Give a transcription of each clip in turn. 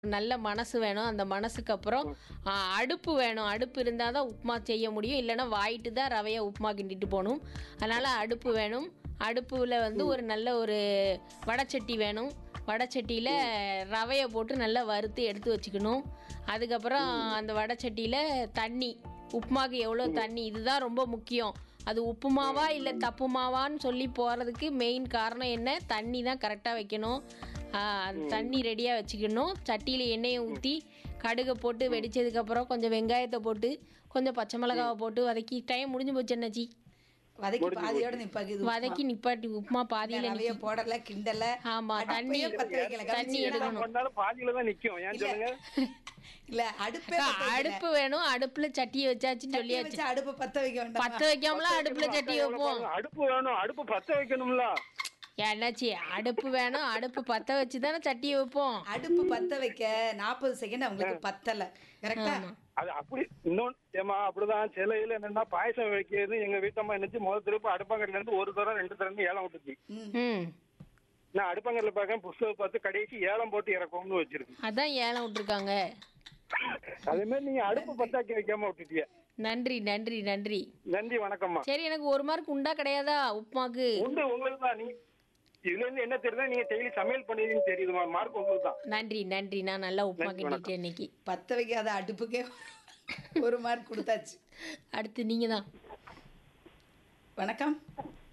நல்ல மனசு வேணும் அந்த மனசுக்கு அப்புறம் ஆ, அடுப்பு வேணும் அடுப்பு இருந்தால் தான் உப்புமா செய்ய முடியும் இல்லைன்னா வாயிட்டு தான் ரவையை உப்புமா கிண்டிட்டு போகணும் அதனால் அடுப்பு வேணும் அடுப்பில் வந்து ஒரு நல்ல ஒரு வடைச்சட்டி வேணும் வடைச்சட்டியில் ரவையை போட்டு நல்லா வறுத்து எடுத்து வச்சுக்கணும் அதுக்கப்புறம் அந்த வடைச்சட்டியில் தண்ணி உப்புமாக்கு எவ்வளோ தண்ணி இதுதான் ரொம்ப முக்கியம் அது உப்புமாவா இல்லை தப்புமாவான்னு சொல்லி போகிறதுக்கு மெயின் காரணம் என்ன தண்ணி தான் கரெக்டாக வைக்கணும் ஆ, அந்த தண்ணி ரெடியாக வச்சுக்கணும் சட்டியில் எண்ணெயை ஊற்றி கடுகை போட்டு வெடிச்சதுக்கப்புறம் கொஞ்சம் வெங்காயத்தை போட்டு கொஞ்சம் பச்சை மிளகாவை போட்டு வதக்கி டைம் முடிஞ்சு போச்சு அண்ணாச்சி வதக்கி பாதியோட நிப்பாக்கு இது வதக்கி நிப்பாட்டி உப்புமா பாதியில் ரவைய போடல கிண்டல ஆமா, அடுப்பையே தண்ணி- பத்த வைக்கல தண்ணி கவனிச்சீங்களா? எடுக்கணும். பண்ணாலும் பாதியில தான் நிக்கும் ஏன் சொல்லுங்க இல்ல அடுப்பே அக்கா, பத்த வைக்கல. அடுப்பு வேணும் அடுப்புல சட்டியை வச்சாச்சுன்னு சட்டியை சொல்லியாச்சு வச்சு அடுப்பை பத்த வைக்க வேண்டாம் பத்த வைக்காமலாம் அடுப்புல சட்டி வைப்போம் அடுப்பு வேணும் அடுப்பு பத்த வைக்கணும்ல என்னாச்சி அடுப்பு வேணும் அடுப்பு பத்த வச்சு தானே சட்டியை வைப்போம் அடுப்பு பத்த வைக்க நாற்பது செகண்ட் அவங்களுக்கு பத்தல கரெக்டா அது அப்படி இன்னொன்னு ஏமா அப்படிதான் சில இதுல என்னன்னா பாயசம் வைக்கிறது எங்க வீட்டம்மா என்னச்சு முதல் திருப்பி அடுப்பங்கரையில இருந்து ஒரு தரம் ரெண்டு தரம் ஏலம் விட்டுச்சு ம் நான் அடுப்பங்கரையில பார்க்க புஸ்தகம் பார்த்து கடைசி ஏலம் போட்டு இறக்கும்னு வச்சிருக்கு அதான் ஏலம் விட்டுருக்காங்க அதே மாதிரி நீங்க அடுப்பு பத்தாக்கி வைக்காம விட்டுட்டீங்க நன்றி நன்றி நன்றி நன்றி வணக்கம்மா சரி எனக்கு ஒரு மார்க் உண்டா கிடையாதா உப்புமாக்கு உண்டு உங்களுக்கு தான் நீங்க இதுல இருந்து என்ன தெரியுதா நீங்க டெய்லி சமையல் பண்ணுவீங்கன்னு தெரியுதுமா மார்க் உங்களுக்கு தான் நன்றி நன்றி நான் நல்லா உப்புமா கிண்டிட்டேன் இன்னைக்கு பத்த வைக்காத அடுப்புக்கே ஒரு மார்க் கொடுத்தாச்சு அடுத்து நீங்க தான் வணக்கம்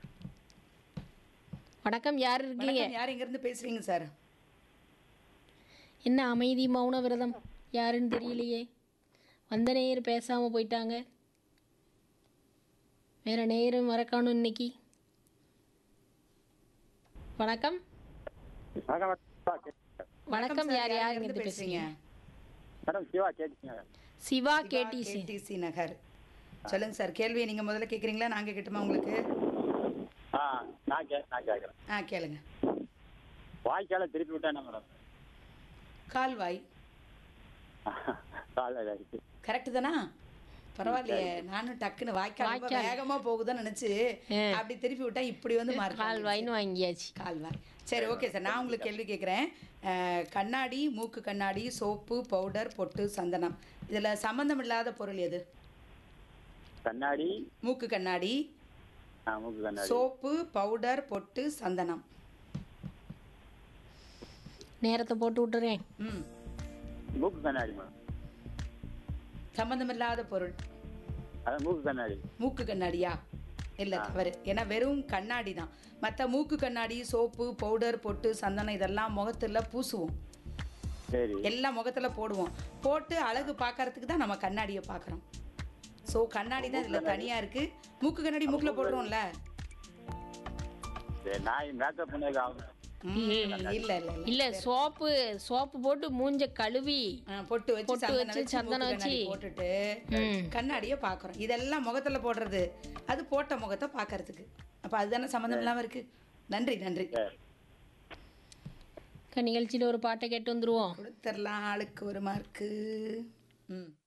வணக்கம் யார் இருக்கீங்க வணக்கம் யார் இங்க இருந்து பேசுறீங்க சார் என்ன அமைதி மௌன விரதம் யாருன்னு தெரியலையே வந்த நேயர் பேசாம போயிட்டாங்க வேற நேரம் வரக்காணும் இன்னைக்கு வணக்கம் வணக்கம் யார் யார் இங்க இருந்து பேசுறீங்க மேடம் சிவா கேட்டீங்க சிவா கேடிசி கேடிசி நகர் சொல்லுங்க சார் கேள்வியை நீங்க முதல்ல கேக்குறீங்களா நாங்க கேட்டுமா உங்களுக்கு ஆ நான் கே நான் கேட்குறேன் ஆ கேளுங்க வாய்க்கால திருப்பி விட்டேன் மேடம் கால்வாய் காலையில் இருக்கு கரெக்ட் தானா பரவாயில்லையே நானும் டக்குன்னு வாய்க்கால் ரொம்ப வாய்க்கால். வேகமா போகுதுன்னு நினைச்சு ஆ. அப்படி திருப்பி விட்டா இப்படி வந்து மார்க் கால்வாய்னு வாங்கியாச்சு கால்வாய் சரி ஓகே சார் நான் உங்களுக்கு கேள்வி கேட்குறேன் கண்ணாடி மூக்கு கண்ணாடி சோப்பு பவுடர் பொட்டு சந்தனம் இதுல சம்பந்தம் இல்லாத பொருள் எது கண்ணாடி மூக்கு கண்ணாடி ஆ மூக்கு கண்ணாடி சோப்பு பவுடர் பொட்டு சந்தனம் நேரத்தை போட்டு விட்டுறேன் ம் மூக்கு கண்ணாடி மேடம் சம்பந்தம் இல்லாத பொருள் அதான் மூக்கு கண்ணாடி மூக்கு கண்ணாடியா இல்ல தவறு ஏன்னா வெறும் கண்ணாடி தான் மற்ற மூக்கு கண்ணாடி சோப்பு பவுடர் பொட்டு சந்தனம் இதெல்லாம் முகத்துல பூசுவோம் சரி எல்லாம் முகத்துல போடுவோம் போட்டு அழகு பார்க்கறதுக்கு தான் நம்ம கண்ணாடியை பார்க்குறோம் ஸோ கண்ணாடி தான் இதில் தனியாக இருக்கு மூக்கு கண்ணாடி மூக்கில் போடுறோம்ல சரி நான் மேக்கப் பண்ணதுக்கு ஆகும் இல்லை இல்லை இல்லை இல்ல சோப்பு சோப்பு போட்டு மூஞ்ச கழுவி பொட்டு வச்சு பொட்டு சந்தனம் வச்சு, வச்சு சந்தனம் மூக்கு கண்ணாடி வச்சு. போட்டுட்டு ம். கண்ணாடியை பார்க்குறோம் இதெல்லாம் முகத்துல போடுறது அது போட்ட முகத்தை பார்க்கறதுக்கு அப்போ அதுதானே சம்மந்தம் இல்லாமல் இருக்கு நன்றி நன்றி சரி நிகழ்ச்சியில ஒரு பாட்டை கேட்டு வந்துருவோம் கொடுத்துடலாம் ஆளுக்கு ஒரு மார்க்கு ம்